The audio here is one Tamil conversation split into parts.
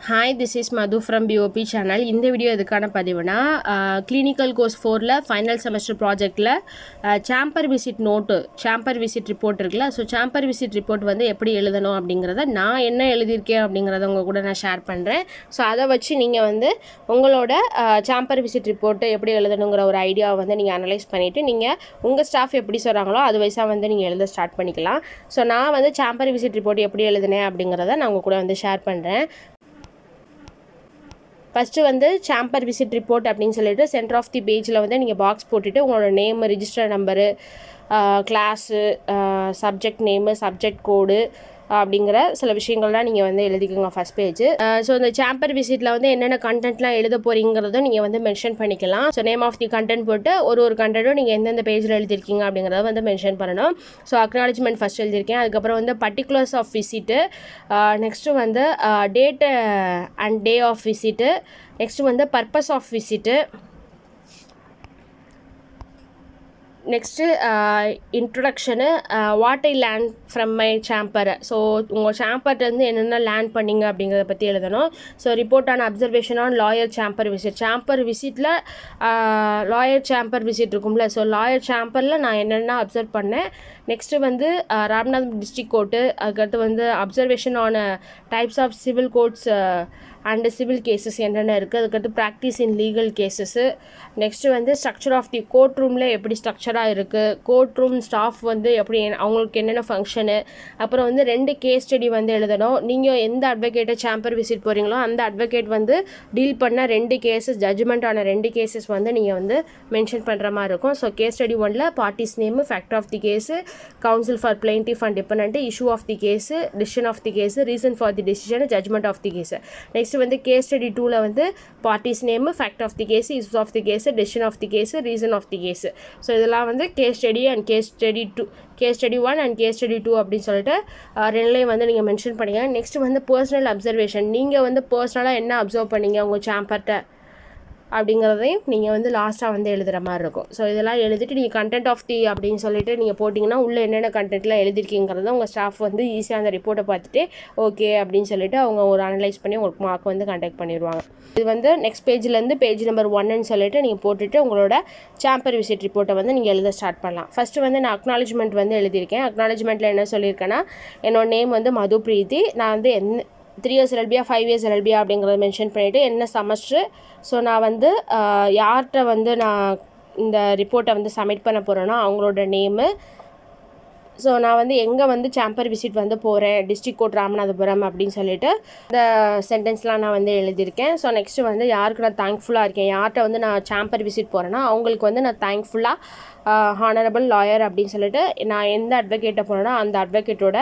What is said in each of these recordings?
hi this is Madhu from BOP channel இந்த வீடியோ எதுக்கான பதிவுனா கிளினிக்கல் கோர்ஸ் ஃபோரில் ஃபைனல் செமஸ்டர் ப்ராஜெக்டில் chamber visit note chamber visit report இருக்குல்ல ஸோ சாம்பர் விசிட் ரிப்போர்ட் வந்து எப்படி எழுதணும் அப்படிங்கிறத நான் என்ன எழுதியிருக்கேன் அப்படிங்கிறத உங்கள் கூட நான் ஷேர் பண்ணுறேன் ஸோ அதை வச்சு நீங்கள் வந்து உங்களோட சாம்பர் விசிட் ரிப்போர்ட்டு எப்படி எழுதணுங்கிற ஒரு ஐடியாவை வந்து நீங்கள் அனலைஸ் பண்ணிவிட்டு நீங்கள் உங்கள் ஸ்டாஃப் எப்படி சொல்கிறாங்களோ அது வயசாக வந்து நீங்கள் எழுத ஸ்டார்ட் பண்ணிக்கலாம் ஸோ நான் வந்து சாம்பர் விசிட் ரிப்போர்ட் எப்படி எழுதினேன் அப்படிங்கிறத நான் உங்கள் கூட வந்து ஷேர் பண்ணுறேன் ஃபஸ்ட்டு வந்து சாம்பர் விசிட் ரிப்போர்ட் அப்படின்னு சொல்லிட்டு சென்டர் ஆஃப் தி பேஜில் வந்து நீங்கள் பாக்ஸ் போட்டுட்டு உங்களோட name register number class subject name subject code அப்படிங்கிற சில விஷயங்கள்லாம் நீங்கள் வந்து எழுதிக்கோங்க ஃபஸ்ட் பேஜ் ஸோ இந்த சாம்பர் விசிட்டில் வந்து என்னென்ன கண்டென்ட்லாம் எழுத போகிறீங்கிறதும் நீங்கள் வந்து மென்ஷன் பண்ணிக்கலாம் so name of the content போட்டு ஒரு ஒரு கண்டென்ட்டும் நீங்கள் எந்தெந்த பேஜில் எழுதிருக்கீங்க அப்படிங்கிறத வந்து மென்ஷன் பண்ணணும் ஸோ அக்னாலஜ்மெண்ட் ஃபஸ்ட் எழுதியிருக்கேன் அதுக்கப்புறம் வந்து பர்டிகுலர்ஸ் ஆஃப் விசிட்டு நெக்ஸ்ட்டு வந்து date and day of visit next வந்து purpose of visit next introduction what I learnt from my chamber so உங்கள் சாம்பர்லேருந்து என்னென்ன லேண்ட் பண்ணீங்க அப்படிங்கிறத பற்றி எழுதணும் so report on observation on lawyer chamber visit chamber விசிட்டில் லாயர் சாம்பர் விசிட் இருக்கும்ல ஸோ லாயர் சாம்பரில் நான் என்னென்ன அப்சர்வ் பண்ணேன் நெக்ஸ்ட்டு வந்து ராம்நாத் டிஸ்ட்ரிக் கோர்ட்டு அதுக்கடுத்து வந்து observation on types of civil courts and civil cases என்னென்ன இருக்குது அதுக்கடுத்து practice in legal cases next வந்து ஸ்ட்ரக்சர் ஆஃப் தி கோர்ட் ரூமில் எப்படி ஸ்ட்ரக்சராக இருக்குது கோர்ட் ரூம் ஸ்டாஃப் வந்து எப்படி அவங்களுக்கு என்னென்ன ஃபங்க்ஷனு அப்புறம் வந்து ரெண்டு கேஸ் ஸ்டடி வந்து எழுதணும் நீங்கள் எந்த அட்வொகேட்டை சாம்பர் விசிட் போகிறீங்களோ அந்த அட்வொகேட் வந்து டீல் பண்ண ரெண்டு கேசஸ் ஜட்ஜ்மெண்ட் ஆன ரெண்டு கேசஸ் வந்து நீங்கள் வந்து மென்ஷன் பண்ணுற மாதிரி இருக்கும் ஸோ கேஸ் ஸ்டடி ஒனில் parties name fact of the case counsel for plaintiff and defend issue of the case decision of the case reason for the decision judgment of the case next வந்து கேஸ் ஸ்டடி டூவில் வந்து parties name fact of the case issue of the case decision of the case reason of the case so இதெல்லாம் வந்து case study and case study two case study one and case study two அப்படின்னு சொல்லிட்டு ரெண்டுலேயும் வந்து நீங்கள் மென்ஷன் பண்ணிங்க நெக்ஸ்ட் வந்து பர்சனல் அப்சர்வேஷன் நீங்கள் வந்து பர்சனலாக என்ன அப்சர்வ் பண்ணீங்க உங்கள் சாம்பர்கிட்ட அப்படிங்கிறதையும் நீங்கள் வந்து லாஸ்ட்டாக வந்து எழுதுகிற மாதிரி இருக்கும் ஸோ இதெல்லாம் எழுதிட்டு நீங்கள் கண்டென்ட் ஆஃப் தி அப்படின்னு சொல்லிட்டு நீங்கள் போட்டிங்கன்னா உள்ளே என்னென்ன கண்டென்ட்லாம் எழுதிருக்கீங்கிறத உங்கள் ஸ்டாஃப் வந்து ஈஸியாக அந்த ரிப்போர்ட்டை பார்த்துட்டு ஓகே அப்படின்னு சொல்லிட்டு அவங்க ஒரு அனலைஸ் பண்ணி உங்களுக்கு மார்க் வந்து கண்டக்ட் பண்ணிடுவாங்க இது வந்து நெக்ஸ்ட் பேஜ்லேருந்து பேஜ் நம்பர் ஒன்னு சொல்லிட்டு நீங்கள் போட்டுட்டு உங்களோட சாம்பர் விசிட் ரிப்போர்ட்டை வந்து நீங்கள் எழுத ஸ்டார்ட் பண்ணலாம் ஃபஸ்ட்டு வந்து நான் அக்னாலஜ்மெண்ட் வந்து எழுதியிருக்கேன் அக்னாலஜ்மெண்ட்டில் என்ன சொல்லியிருக்கேன்னா என்னோட நேம் வந்து மது பிரீத்தி நான் வந்து என்ன த்ரீ இயர்ஸ் எல்பியா ஃபைவ் இயர்ஸ் எல்பியா அப்படிங்கிறத மென்ஷன் பண்ணிவிட்டு என்ன செமஸ்ட்ரு ஸோ நான் வந்து யார்கிட்ட வந்து நான் இந்த ரிப்போர்ட்டை வந்து சப்மிட் பண்ண போகிறேன்னா அவங்களோட நேமு ஸோ நான் வந்து எங்கே வந்து சாம்பர் விசிட் வந்து போகிறேன் டிஸ்ட்ரிக் கோர்ட் ராமநாதபுரம் அப்படின்னு சொல்லிட்டு இந்த சென்டென்ஸ்லாம் நான் வந்து எழுதியிருக்கேன் ஸோ நெக்ஸ்ட்டு வந்து யாருக்கு நான் தேங்க்ஃபுல்லாக இருக்கேன் யார்கிட்ட வந்து நான் சாம்பர் விசிட் போகிறேன்னா அவங்களுக்கு வந்து நான் தேங்க்ஃபுல்லாக ஹானரபிள் லாயர் அப்படின்னு சொல்லிட்டு நான் எந்த அட்வொகேட்டை போனேன்னா அந்த அட்வொகேட்டோட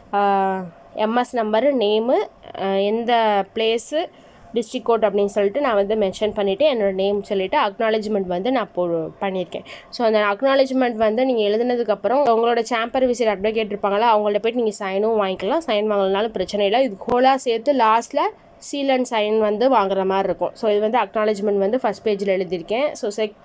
எம்எஸ் நம்பரு நேமு எந்த பிளேஸு டிஸ்ட்ரிக் கோர்ட் அப்படின்னு சொல்லிட்டு நான் வந்து மென்ஷன் பண்ணிவிட்டு என்னோடய நேம் சொல்லிவிட்டு அக்னாலஜ்மெண்ட் வந்து நான் போ பண்ணியிருக்கேன் ஸோ அந்த அக்னாலஜ்மெண்ட் வந்து நீங்கள் எழுதுனதுக்கப்புறம் உங்களோட சாம்பர் விசிட் அட்வொகேட் இருப்பாங்களா அவங்கள்ட்ட போய்ட்டு நீங்கள் சைனும் வாங்கிக்கலாம் சைன் வாங்கினாலும் பிரச்சனை இல்லை இது ஹோலாக சேர்த்து லாஸ்ட்டில் சீல் அண்ட் சைன் வந்து வாங்குற மாதிரி இருக்கும் ஸோ இது வந்து அக்னாலஜ்மெண்ட் வந்து ஃபஸ்ட் பேஜில் எழுதியிருக்கேன் ஸோ செக்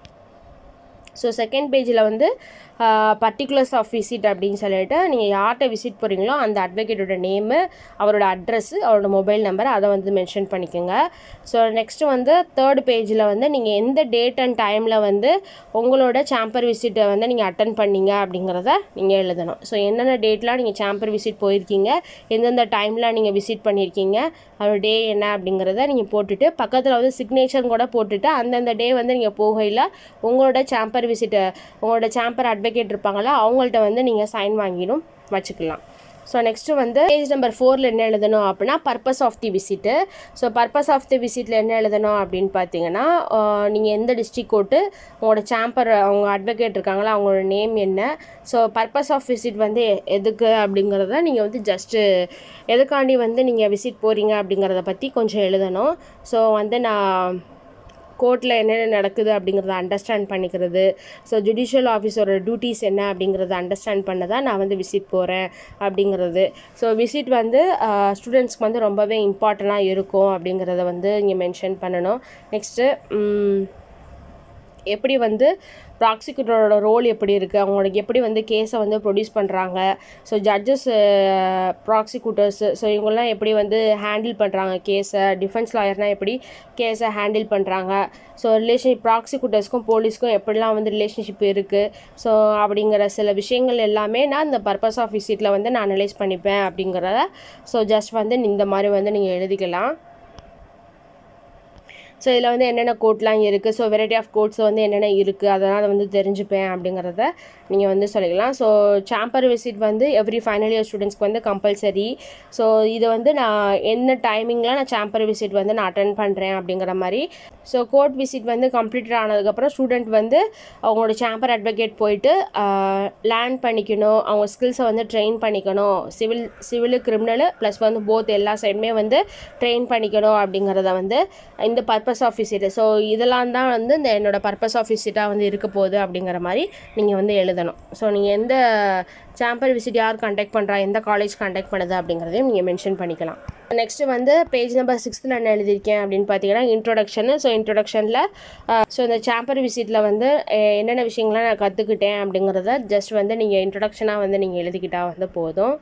ஸோ செகண்ட் பேஜில் வந்து பர்டிகுலர்ஸ் ஆஃப் விசிட் அப்படின்னு சொல்லிட்டு நீங்கள் யார்கிட்ட விசிட் போகிறீங்களோ அந்த அட்வொகேட்டோட நேமு அவரோட அட்ரஸ்ஸு அவரோட மொபைல் நம்பர் அதை வந்து மென்ஷன் பண்ணிக்கோங்க ஸோ நெக்ஸ்ட்டு வந்து தேர்ட் பேஜில் வந்து நீங்கள் எந்த டேட் அண்ட் டைமில் வந்து உங்களோட சாம்பர் விசிட்டை வந்து நீங்கள் அட்டன் பண்ணீங்க அப்படிங்கிறத நீங்கள் எழுதணும் ஸோ என்னென்ன டேட்லாம் நீங்கள் சாம்பர் விசிட் போயிருக்கீங்க எந்தெந்த டைமில் நீங்கள் விசிட் பண்ணியிருக்கீங்க அதோட டே என்ன அப்படிங்கிறத நீங்கள் போட்டுட்டு பக்கத்தில் வந்து சிக்னேச்சர் கூட போட்டுட்டு அந்தந்த டே வந்து நீங்கள் போகையில் உங்களோட சாம்பர் விசிட்டை உங்களோட சாம்பர் அட்வொகேட் இருப்பாங்களா அவங்கள்ட்ட வந்து நீங்கள் சைன் வாங்கிடும் வச்சுக்கலாம் ஸோ நெக்ஸ்ட்டு வந்து பேஜ் நம்பர் ஃபோரில் என்ன எழுதணும் அப்படின்னா purpose of the visit so purpose of the விசிட்டில் என்ன எழுதணும் அப்படின்னு பார்த்தீங்கன்னா நீங்கள் எந்த டிஸ்ட்ரிக் கோர்ட்டு உங்களோட சாம்பர் அவங்க அட்வொகேட் இருக்காங்களா அவங்களோட நேம் என்ன ஸோ பர்பஸ் ஆஃப் விசிட் வந்து எதுக்கு அப்படிங்கிறத நீங்கள் வந்து ஜஸ்ட்டு எதுக்காண்டி வந்து நீங்கள் விசிட் போகிறீங்க அப்படிங்கிறத பற்றி கொஞ்சம் எழுதணும் ஸோ வந்து நான் கோர்ட்டில் என்னென்ன நடக்குது அப்படிங்கிறத அண்டர்ஸ்டாண்ட் பண்ணிக்கிறது ஸோ ஜுடிஷியல் ஆஃபீஸரோட டியூட்டிஸ் என்ன அப்படிங்கிறத அண்டர்ஸ்டாண்ட் பண்ண தான் நான் வந்து விசிட் போகிறேன் அப்படிங்கிறது ஸோ விசிட் வந்து ஸ்டூடெண்ட்ஸ்க்கு வந்து ரொம்பவே இம்பார்ட்டண்ட்டாக இருக்கும் அப்படிங்கிறத வந்து இங்கே மென்ஷன் பண்ணணும் நெக்ஸ்ட்டு எப்படி வந்து ப்ராசிக்யூட்டரோட ரோல் எப்படி இருக்குது அவங்களுக்கு எப்படி வந்து கேஸை வந்து ப்ரொடியூஸ் பண்ணுறாங்க ஸோ ஜட்ஜஸ் ப்ராசிக்யூட்டர்ஸு ஸோ இவங்கெல்லாம் எப்படி வந்து ஹேண்டில் பண்ணுறாங்க கேஸை டிஃபென்ஸ் லாயர்னால் எப்படி கேஸை ஹேண்டில் பண்ணுறாங்க ஸோ ரிலேஷன் ப்ராசிக்யூட்டர்ஸ்க்கும் போலீஸ்க்கும் எப்படிலாம் வந்து ரிலேஷன்ஷிப் இருக்குது ஸோ அப்படிங்கிற சில விஷயங்கள் எல்லாமே நான் இந்த பர்பஸ் ஆஃப் விசிட்டில் வந்து நான் அனலைஸ் பண்ணிப்பேன் அப்படிங்கிறத ஸோ ஜஸ்ட் வந்து இந்த மாதிரி வந்து நீங்கள் எழுதிக்கலாம் ஸோ இதில் வந்து என்னென்ன கோட்லாம் இருக்குது ஸோ வெரைட்டி ஆஃப் கோட்ஸ் வந்து என்னென்ன இருக்குது அதெல்லாம் வந்து தெரிஞ்சுப்பேன் அப்படிங்கிறத நீங்கள் வந்து சொல்லிக்கலாம் ஸோ சாம்பர் விசிட் வந்து எவ்ரி ஃபைனல் இயர் ஸ்டூடெண்ட்ஸ்க்கு வந்து கம்பல்சரி ஸோ இது வந்து நான் என்ன டைமிங்கில் நான் சாம்பர் விசிட் வந்து நான் அட்டன் பண்ணுறேன் அப்படிங்கிற மாதிரி ஸோ கோர்ட் விசிட் வந்து கம்ப்ளீட்டட் ஆனதுக்கப்புறம் ஸ்டூடெண்ட் வந்து அவங்களோட சாம்பர் அட்வொகேட் போயிட்டு லேர்ன் பண்ணிக்கணும் அவங்க ஸ்கில்ஸை வந்து ட்ரெயின் பண்ணிக்கணும் சிவில் சிவிலு கிரிமினலு ப்ளஸ் வந்து போத் எல்லா சைடுமே வந்து ட்ரெயின் பண்ணிக்கணும் அப்படிங்கிறத வந்து இந்த பர்பஸ் ஆஃப் விசிட் ஸோ இதெல்லாம் தான் வந்து இந்த என்னோட பர்பஸ் ஆஃப் விசிட்டாக வந்து இருக்க போகுது அப்படிங்கிற மாதிரி நீங்கள் வந்து எழுதணும் ஸோ நீங்கள் எந்த சாம்பர் விசிட் யார் கண்டக்ட் பண்ணுறா எந்த காலேஜ் கண்டக்ட் பண்ணுது அப்படிங்கிறதையும் நீங்கள் மென்ஷன் பண்ணிக்கலாம் நெக்ஸ்ட்டு வந்து பேஜ் நம்பர் சிக்ஸ்த்தில் என்ன எழுதியிருக்கேன் அப்படின்னு பார்த்தீங்கன்னா இன்ட்ரொடக்ஷனு ஸோ இன்ட்ரொடக்ஷனில் ஸோ இந்த சாம்பர் விசிட்டில் வந்து அஹ், என்னென்ன விஷயங்கள்லாம் நான் கற்றுக்கிட்டேன் அப்படிங்கிறத ஜஸ்ட் வந்து நீங்கள் இன்ட்ரொடக்ஷனாக வந்து நீங்கள் எழுதிக்கிட்டால் வந்து போதும்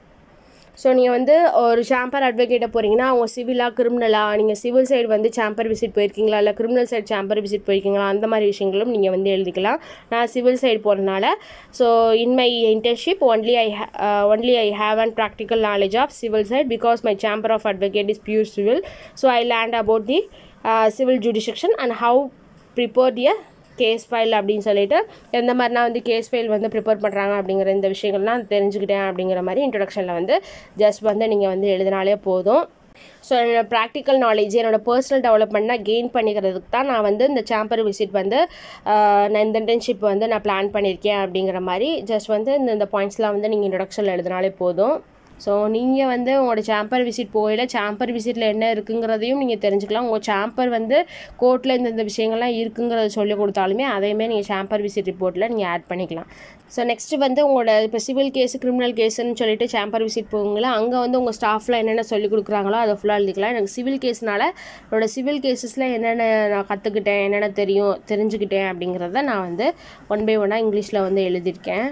ஸோ நீங்கள் வந்து ஒரு சாம்பர் அட்வொகேட்டை போகிறீங்கன்னா அவங்க சிவிலா கிரிமினலா நீங்கள் சிவில் சைடு வந்து சாம்பர் விசிட் போயிருக்கீங்களா இல்லை கிரிமினல் சைடு சாம்பர் விசிட் போயிருக்கீங்களா அந்த மாதிரி விஷயங்களும் நீங்கள் வந்து எழுதிக்கலாம் நான் சிவில் சைடு போகிறனால so in my internship only I only I have and practical knowledge of civil side because my chamber of advocate is pure civil so I learnt about the civil jurisdiction and how prepared a case file அப்படின்னு சொல்லிட்டு எந்த மாதிரினா வந்து கேஸ் ஃபைல் வந்து ப்ரிப்பேர் பண்ணுறாங்க அப்படிங்கிற இந்த விஷயங்கள்லாம் தெரிஞ்சுக்கிட்டேன் அப்படிங்கிற மாதிரி இன்ட்ரொடக்ஷனில் வந்து ஜஸ்ட் வந்து நீங்கள் வந்து எழுதினாலே போதும் ஸோ என்னோடய ப்ராக்டிக்கல் நாலேஜ் என்னோடய பர்சனல் டெவலப்மெண்ட்னா கெயின் பண்ணிக்கிறதுக்கு தான் நான் வந்து இந்த சாம்பர் விசிட் வந்து ஆஹ், நான் இந்த இன்டர்ன்ஷிப் வந்து நான் பிளான் பண்ணியிருக்கேன் அப்படிங்கிற மாதிரி ஜஸ்ட் வந்து இந்த இந்த பாயிண்ட்ஸ்லாம் வந்து நீங்கள் இன்ட்ரொடக்ஷனில் எழுதினாலே போதும் ஸோ நீங்கள் வந்து உங்களோட சாம்பர் விசிட் போகல சாம்பர் விசிட்டில் என்ன இருக்குங்கிறதையும் நீங்கள் தெரிஞ்சுக்கலாம் உங்கள் சாம்பர் வந்து கோர்ட்டில் இந்த இந்த விஷயங்கள்லாம் இருக்குங்கிறத சொல்லி கொடுத்தாலுமே அதையுமே நீங்கள் சாம்பர் விசிட் ரிப்போர்ட்டில் நீங்கள் ஆட் பண்ணிக்கலாம் ஸோ நெக்ஸ்ட்டு வந்து உங்களோட இப்போ சிவில் கேஸ் கிரிமினல் கேஸுன்னு சொல்லிட்டு சாம்பர் விசிட் போவீங்களா அங்கே வந்து உங்கள் ஸ்டாஃப்லாம் என்னென்ன சொல்லி கொடுக்குறாங்களோ அதை ஃபுல்லாக எழுதிக்கலாம் எனக்கு சிவில் கேஸ்னால என்னோட சிவில் கேசஸில் என்னென்ன நான் கற்றுக்கிட்டேன் என்னென்ன தெரியும் தெரிஞ்சுக்கிட்டேன் அப்படிங்கிறத நான் வந்து ஒன் பை ஒன்னாக இங்கிலீஷில் வந்து எழுதியிருக்கேன்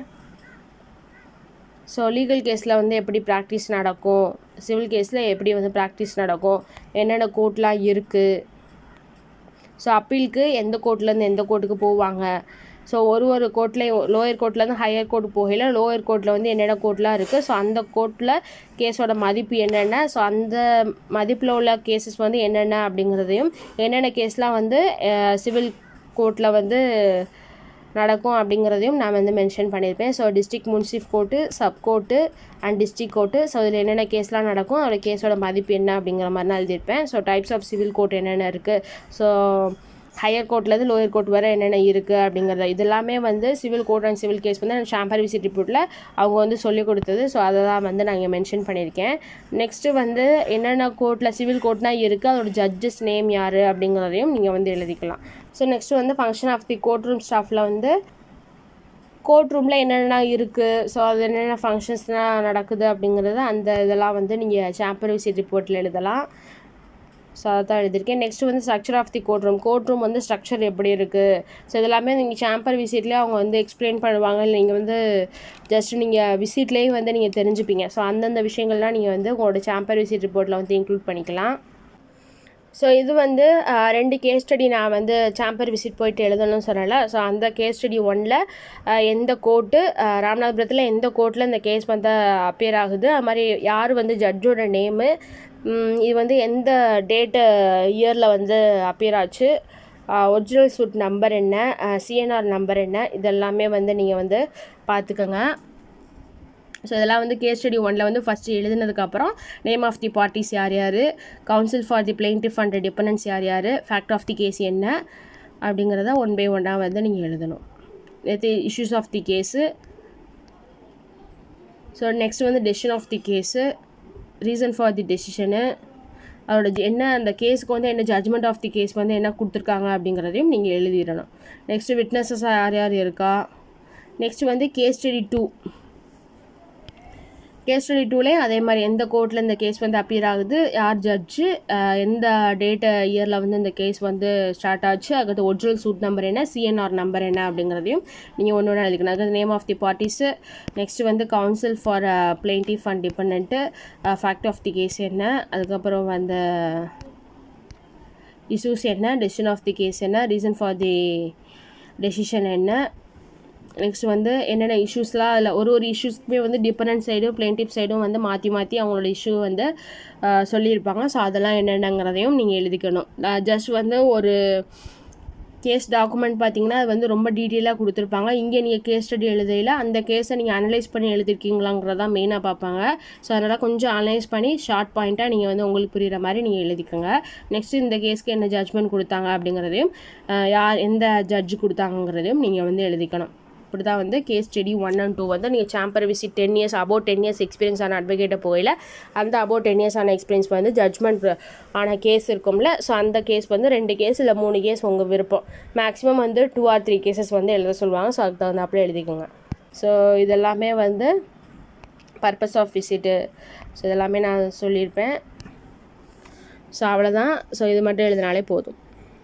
ஸோ லீகல் கேஸில் வந்து எப்படி ப்ராக்டிஸ் நடக்கும் சிவில் கேஸில் எப்படி வந்து ப்ராக்டிஸ் நடக்கும் என்னென்ன கோர்ட்லாம் இருக்குது ஸோ அப்பீலுக்கு எந்த கோர்ட்லேருந்து எந்த கோர்ட்டுக்கு போவாங்க ஸோ ஒரு ஒரு கோர்ட்லேயும் லோயர் கோர்ட்லேருந்து ஹையர் கோர்ட் போகல லோயர் கோர்ட்டில் வந்து என்னென்ன கோர்ட்லாம் இருக்குது ஸோ அந்த கோர்ட்டில் கேஸோட மதிப்பு என்னென்ன ஸோ அந்த மதிப்பில் உள்ள கேசஸ் வந்து என்னென்ன அப்படிங்கிறதையும் என்னென்ன கேஸ்லாம் வந்து சிவில் கோர்ட்டில் வந்து நடக்கும் அப்படிங்கிறதையும் நான் வந்து மென்ஷன் பண்ணியிருப்பேன் so district munsif court sub court and district court so இதில் என்னென்ன கேஸ்லாம் நடக்கும் அதோட கேஸோட மதிப்பு என்ன அப்படிங்கிற மாதிரி நான் எழுதியிருப்பேன் so types of civil court என்னென்ன இருக்குது ஸோ ஹையர் கோர்ட்லேருந்து லோயர் கோர்ட் வரை என்னென்ன இருக்குது அப்படிங்கிறது இது எல்லாமே வந்து civil court and civil case வந்து ஷாம்பர் விசிட் ரிப்போர்ட்டில் அவங்க வந்து சொல்லிக் கொடுத்தது ஸோ அதை தான் வந்து நான் இங்கே மென்ஷன் பண்ணியிருக்கேன் நெக்ஸ்ட்டு வந்து என்னென்ன கோர்ட்டில் சிவில் கோர்ட்னா இருக்குது அதோட ஜட்ஜஸ் நேம் யார் அப்படிங்கிறதையும் நீங்கள் வந்து எழுதிக்கலாம் ஸோ நெக்ஸ்ட்டு வந்து function of the court room ஸ்டாஃபில் வந்து கோர்ட் ரூமில் என்னென்ன இருக்குது ஸோ அது என்னென்ன ஃபங்க்ஷன்ஸ்லாம் நடக்குது அப்படிங்கிறது அந்த இதெல்லாம் வந்து நீங்கள் சாம்பர் விசிட் ரிப்போர்ட்டில் எழுதலாம் ஸோ அதை தான் எழுதியிருக்கேன் நெக்ஸ்ட் வந்து structure of the court room court room வந்து ஸ்ட்ரக்சர் எப்படி இருக்குது ஸோ இதெல்லாமே நீங்கள் சாம்பர் விசிட்லேயே அவங்க வந்து எக்ஸ்பிளைன் பண்ணுவாங்க இல்லை நீங்கள் வந்து ஜஸ்ட் நீங்கள் விசிட்லேயே வந்து நீங்கள் தெரிஞ்சுப்பீங்க ஸோ அந்தந்த விஷயங்கள்லாம் நீங்கள் வந்து உங்களோட சாம்பர் விசிட் ரிப்போர்ட்டில் வந்து இன்க்ளூட் பண்ணிக்கலாம் ஸோ இது வந்து ஆஹ், ரெண்டு கேஸ் ஸ்டடி நான் வந்து சாம்பர் விசிட் போயிட்டு எழுதணும்னு சொன்னேன்ல ஸோ அந்த கேஸ் ஸ்டடி ஒன்னில் எந்த கோர்ட்டு ராமநாதபுரத்தில் எந்த கோர்ட்டில் இந்த கேஸ் வந்து அப்பியர் ஆகுது அது மாதிரி யார் வந்து ஜட்ஜோட நேமு இது வந்து எந்த டேட்டு இயரில் வந்து அப்பியர் ஆச்சு ஒரிஜினல் சூட் நம்பர் என்ன சிஎன்ஆர் நம்பர் என்ன இதெல்லாமே வந்து நீங்கள் வந்து பார்த்துக்கோங்க ஸோ இதெல்லாம் வந்து கேஸ் ஸ்டடி ஒனில் வந்து ஃபஸ்ட்டு எழுதினதுக்கப்புறம் நேம் ஆஃப் தி பார்ட்டிஸ் யார் யார் counsel for the plaintiff and defendants யார் யார் ஃபேக்ட் ஆஃப் தி கேஸ் என்ன அப்படிங்கிறத ஒன் பை ஒன்னாக வந்து நீங்கள் எழுதணும் நேற்று issues of the case so next வந்து decision of the case reason for the decision அதோட ஜ- என்ன அந்த கேஸுக்கு வந்து என்ன ஜட்ஜ்மெண்ட் ஆஃப் தி கேஸ் வந்து என்ன கொடுத்துருக்காங்க அப்படிங்கிறதையும் நீங்கள் எழுதிடணும் நெக்ஸ்ட்டு விட்னஸஸ் யார் யார் இருக்கா நெக்ஸ்ட் வந்து case study two case study டூலேயும் அதே மாதிரி எந்த கோர்ட்டில் இந்த கேஸ் வந்து அப்பியர் ஆகுது யார் ஜட்ஜு எந்த டேட் இயரில் வந்து இந்த கேஸ் வந்து ஸ்டார்ட் ஆச்சு அதுக்கு ஒரிஜினல் சூட் நம்பர் என்ன சிஎன்ஆர் நம்பர் என்ன அப்படிங்கிறதையும் நீங்கள் ஒன்று ஒன்று எழுதிக்கணும் அதுக்கு name of the parties next வந்து counsel for plaintiff and defend fact of the case என்ன அதுக்கப்புறம் வந்து இஷ்யூஸ் என்ன டெசிஷன் ஆஃப் தி கேஸ் என்ன ரீசன் ஃபார் தி டெசிஷன் என்ன நெக்ஸ்ட் வந்து என்னென்ன இஷ்யூஸ்லாம் அதில் ஒரு ஒரு இஷ்யூஸ்க்குமே வந்து டிபெண்டன்ட் சைடும் பிளேன்டிப் சைடும் வந்து மாற்றி மாற்றி அவங்களோட இஷ்யூ வந்து ஆஹ், சொல்லியிருப்பாங்க ஸோ அதெல்லாம் என்னென்னங்கிறதையும் நீங்கள் எழுதிக்கணும் ஜஸ்ட் வந்து ஒரு கேஸ் டாக்குமெண்ட் பார்த்தீங்கன்னா அது வந்து ரொம்ப டீட்டெயிலாக கொடுத்துருப்பாங்க இங்கே நீங்கள் கேஸ் ஸ்டடி எழுதையில் அந்த கேஸை நீங்கள் அனலைஸ் பண்ணி எழுதிருக்கீங்களாங்கிறதான் மெயினாக பார்ப்பாங்க ஸோ அதனால் கொஞ்சம் அனலைஸ் பண்ணி ஷார்ட் பாயிண்ட்டாக நீங்கள் வந்து உங்களுக்கு புரிகிற மாதிரி நீங்கள் எழுதிக்கோங்க நெக்ஸ்ட் இந்த கேஸ்க்கு என்ன ஜட்ஜ்மெண்ட் கொடுத்தாங்க அப்படிங்கிறதையும் ஆஹ், யார் எந்த ஜட்ஜ் கொடுத்தாங்கங்கிறதையும் நீங்கள் வந்து எழுதிக்கணும் இப்படி தான் வந்து case study one and two வந்து நீங்கள் chamber visit ten years about ten years experience ஆன அட்வொகேட்டை போயில அந்த அபவுட் டென் இயர்ஸ் ஆன எக்ஸ்பீரியன்ஸ் வந்து ஜட்ஜ்மெண்ட் ஆன கேஸ் இருக்கும்ல ஸோ அந்த கேஸ் வந்து ரெண்டு கேஸ் இல்லை மூணு கேஸ் உங்கள் விருப்பம் மேக்ஸிமம் வந்து டூ ஆர் த்ரீ கேசஸ் வந்து எழுத சொல்லுவாங்க ஸோ அதுக்கு தகுந்தாப்புல எழுதிக்கோங்க ஸோ இதெல்லாமே வந்து பர்பஸ் ஆஃப் விசிட்டு ஸோ இதெல்லாமே நான் சொல்லியிருப்பேன் ஸோ அவ்வளோதான் ஸோ இது மட்டும் எழுதினாலே போதும்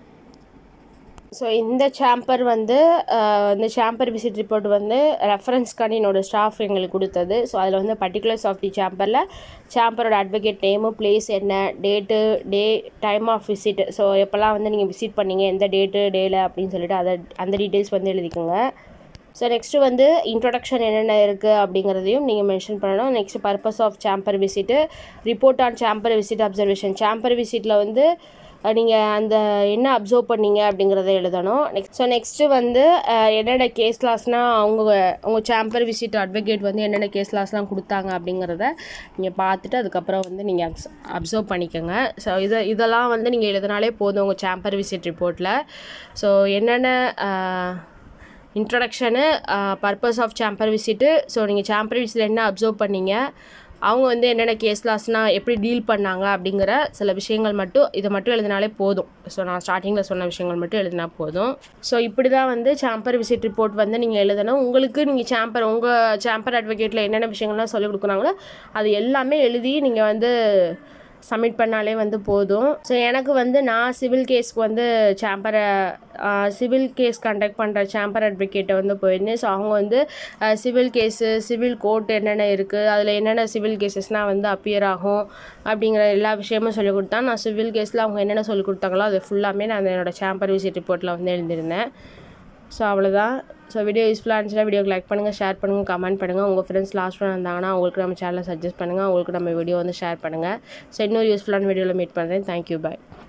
ஸோ இந்த சாம்பர் வந்து அஹ், இந்த சாம்பர் விசிட் ரிப்போர்ட் வந்து ரெஃபரன்ஸ்க்காண்டி என்னோட ஸ்டாஃப் எங்களுக்கு கொடுத்தது ஸோ அதில் வந்து பர்டிகுலர்ஸ் ஆஃப் தி சாம்பரில் சாம்பரோட அட்வொகேட் நேமு பிளேஸ் என்ன date day time of visit so எப்போல்லாம் வந்து நீங்கள் விசிட் பண்ணீங்க எந்த டேட்டு டேல அப்படின்னு சொல்லிட்டு அதை அந்த டீட்டெயில்ஸ் வந்து எழுதிக்கோங்க ஸோ நெக்ஸ்ட்டு வந்து இன்ட்ரொடக்ஷன் என்னென்ன இருக்குது அப்படிங்கிறதையும் நீங்கள் மென்ஷன் பண்ணணும் next purpose of chamber visit report on chamber visit observation chamber விசிட்டில் வந்து நீங்கள் அந்த என்ன அப்சர்வ் பண்ணீங்க அப்படிங்கிறத எழுதணும் நெக்ஸ்ட் ஸோ நெக்ஸ்ட்டு வந்து அஹ், என்னென்ன கேஸ் லாஸ்னால் அவங்க உங்கள் சாம்பர் விசிட் அட்வொகேட் வந்து என்னென்ன கேஸ் லாஸ்லாம் கொடுத்தாங்க அப்படிங்கிறத நீங்கள் பார்த்துட்டு அதுக்கப்புறம் வந்து நீங்கள் அப்சர்வ் பண்ணிக்கோங்க ஸோ இதை இதெல்லாம் வந்து நீங்கள் எழுதினாலே போதும் உங்கள் சாம்பர் விசிட் ரிப்போர்ட்டில் ஸோ என்னென்ன ah, introduction purpose of chamber visit so நீங்கள் சாம்பர் விசிட்டில் என்ன அப்சர்வ் பண்ணீங்க அவங்க வந்து என்னென்ன கேஸ் லாஸ்னால் எப்படி டீல் பண்ணாங்க அப்படிங்கிற சில விஷயங்கள் மட்டும் இதை மட்டும் எழுதினாலே போதும் ஸோ நான் ஸ்டார்டிங்கில் சொன்ன விஷயங்கள் மட்டும் எழுதினா போதும் ஸோ இப்படி தான் வந்து சாம்பர் விசிட் ரிப்போர்ட் வந்து நீங்கள் எழுதணும் உங்களுக்கு நீங்கள் சாம்பர் உங்கள் சாம்பர் அட்வொகேட்டில் என்னென்ன விஷயங்கள்லாம் சொல்லிக் கொடுக்குறாங்களோ அது எல்லாமே எழுதி நீங்கள் வந்து சப்மிட் பண்ணாலே வந்து போதும் ஸோ எனக்கு வந்து நான் சிவில் கேஸ்க்கு வந்து சாம்பரை சிவில் கேஸ் கண்டக்ட் பண்ணுற சாம்பர் அட்வொகேட்டை வந்து போயிருந்தேன் ஸோ அவங்க வந்து சிவில் கேஸு சிவில் கோர்ட் என்னென்ன இருக்குது அதில் என்னென்ன சிவில் கேசஸ்னால் வந்து அப்பியர் ஆகும் அப்படிங்கிற எல்லா விஷயமும் சொல்லிக் கொடுத்தா நான் சிவில் கேஸில் அவங்க என்னென்ன சொல்லிக் கொடுத்தாங்களோ அது ஃபுல்லாமே நான் என்னோட சாம்பர் விசிட் ரிப்போர்ட்டில் வந்து எழுதியிருந்தேன் ஸோ அவ்வளோதான் ஸோ வீடியோ யூஸ்ஃபுல்லாக இருந்துச்சுன்னா வீடியோக்கு லைக் பண்ணுங்கள் ஷேர் பண்ணுங்கள் கமெண்ட் பண்ணுங்கள் உங்கள் ஃப்ரெண்ட்ஸ் லாஸ்ட் ஒன் இருந்தாங்கன்னா அவங்களுக்கு நம்ம சேனலை சஜஸ்ட் பண்ணுங்கள் அவங்களுக்கு நம்ம வீடியோ வந்து ஷேர் பண்ணுங்கள் ஸோ இன்னொரு யூஸ்ஃபுல்லான வீடியோவில் மீட் பண்ணுறேன் தேங்க்யூ பாய்